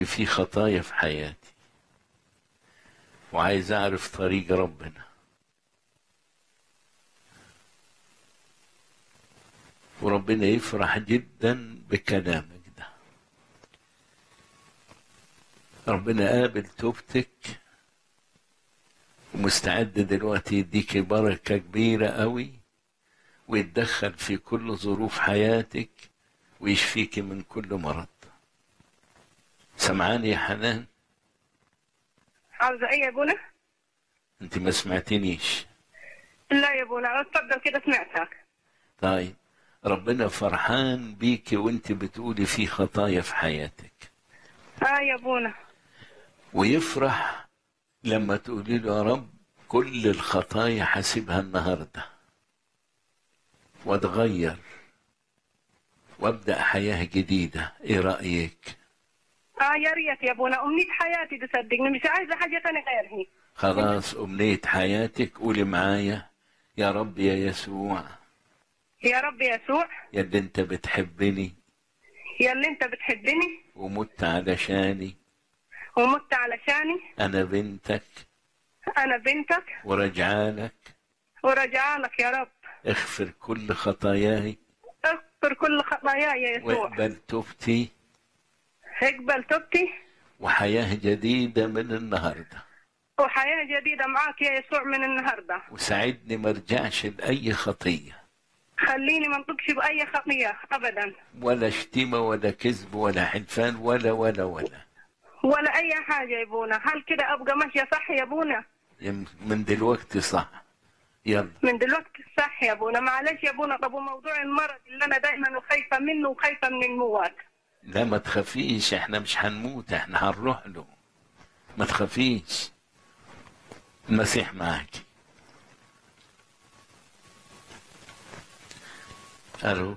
في خطايا في حياتي وعايز أعرف طريق ربنا وربنا يفرح جدا بكلامك ده ربنا قابل توبتك ومستعد دلوقتي يديك بركة كبيرة قوي ويتدخل في كل ظروف حياتك ويشفيك من كل مرض سمعاني يا حنان عاوزة ايه يا ابونا؟ انت ما سمعتنيش لا يا ابونا اتفضل كده سمعتك طيب ربنا فرحان بيكي وانت بتقولي في خطايا في حياتك اه يا ابونا ويفرح لما تقولي له يا رب كل الخطايا حاسبها النهارده واتغير وابدا حياه جديده ايه رايك اه يا ريت يا ابونا امنية حياتي تصدقني مش عايزة حاجة تانية غيرها خلاص امنيه حياتك قولي معايا يا رب يا يسوع يا رب يسوع يا اللي انت بتحبني يا اللي انت بتحبني ومت علشاني ومت علشاني انا بنتك انا بنتك ورجعالك ورجعالك يا رب اغفر كل خطاياي اغفر كل خطاياي يا يسوع واقبل توبتي اقبل توبتي وحياه جديده من النهارده وحياة جديدة معاك يا يسوع من النهاردة وساعدني ما ارجعش لاي خطيه خليني ما انطقش بأي خطية أبدا ولا شتيمه ولا كذب ولا حلفان ولا ولا ولا ولا أي حاجة يا ابونا هل كده أبقى ماشية صح يا ابونا يم- من دلوقتي صح يلا من دلوقتي صح يا ابونا معلش يا ابونا طب وموضوع المرض اللي انا دايما خايفه منه وخايفه من الموت لا ما تخافيش احنا مش هنموت احنا هنروح له ما تخافيش المسيح معاك الو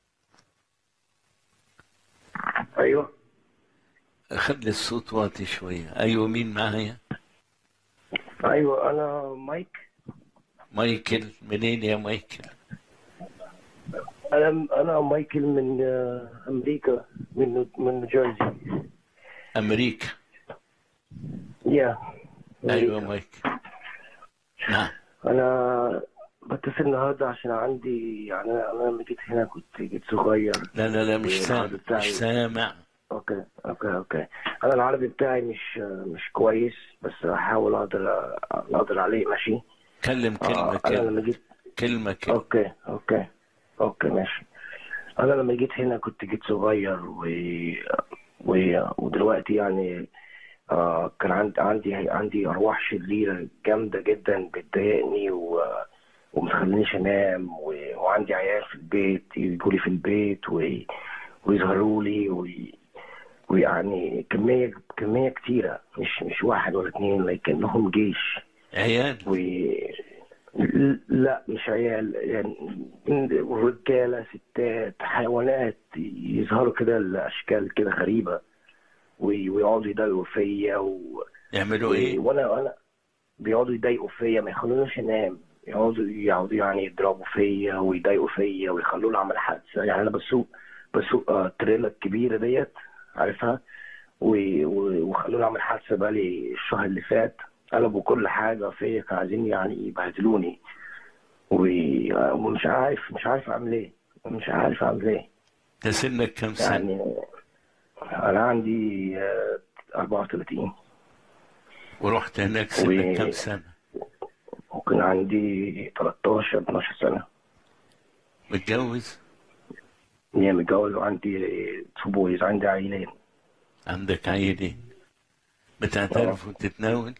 ايوه خلي الصوت واطي شويه ايوه مين معايا ايوه انا مايك مايكل منين يا مايكل انا انا مايكل من آه، امريكا من من نيوجيرسي امريكا يا ايوه مايكل نعم انا بتصل النهارده عشان عندي يعني انا أنا لما جيت هنا كنت جيت صغير لا لا لا مش سامع العربي بتاعي. مش سامع اوكي اوكي اوكي انا العربي بتاعي مش مش كويس بس هحاول اقدر اقدر عليه ماشي كلم كلمه آه، انا كلمه لما جيت كلمه كلمه اوكي اوكي اوكي ماشي انا لما جيت هنا كنت جيت صغير و... و... ودلوقتي يعني آه كان عندي عندي عندي ارواح شريره جامده جدا بتضايقني و... ومتخلينيش انام و... وعندي عيال في البيت يجوا لي في البيت و... ويظهروا لي و... ويعني كميه كميه كتيره مش مش واحد ولا اتنين لكنهم جيش عيال و لا مش عيال يعني رجاله ستات حيوانات يظهروا كده الاشكال كده غريبه وي- ويقعدوا يضايقوا فيا و... يعملوا ايه وانا انا بيقعدوا يضايقوا فيا ما يخلونيش انام يقعدوا يقعدوا يعني يضربوا فيا ويضايقوا فيا ويخلوني اعمل حادثه يعني انا بسوق بسوق آه، تريلا الكبيره ديت عارفها و- و- وخلوني اعمل حادثه بقالي الشهر اللي فات قلبوا كل حاجه فيا كانوا عايزين يعني يبهدلوني و- ومش عارف مش عارف اعمل ايه مش عارف اعمل ايه ده سنك كم سنه يعني انا عندي آه، 34 ورحت هناك سنك و- كم سنه وكان عندي 13 12 سنه متجوز يعني متجوز وعندي تو بويز عندي عيلين عندك عيلين بتعترف وتتناول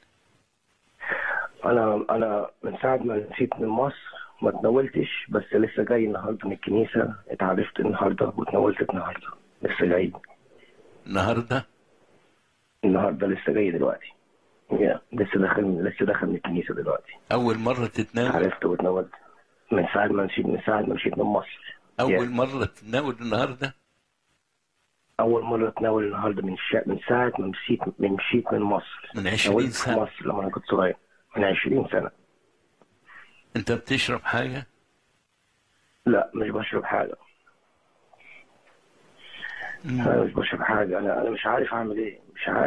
انا انا من ساعه ما نسيت من مصر ما اتناولتش بس لسه جاي النهارده من الكنيسه اتعرفت النهارده واتناولت النهارده لسه جاي النهارده النهارده لسه جاي دلوقتي يا لسه داخل لسه داخل من الكنيسه دلوقتي اول مره تتناول عرفت واتناولت من ساعه ما مشيت من ساعه ما مشيت من مصر اول يا. مره تتناول النهارده اول مره اتناول النهارده من شا... من ساعه ما مشيت من مشيت من مصر من 20 تناولت في سنه مصر لما انا كنت صغير من 20 سنه انت بتشرب حاجه لا مش بشرب حاجه انا مش بشرب حاجه انا انا مش عارف اعمل ايه مش عارف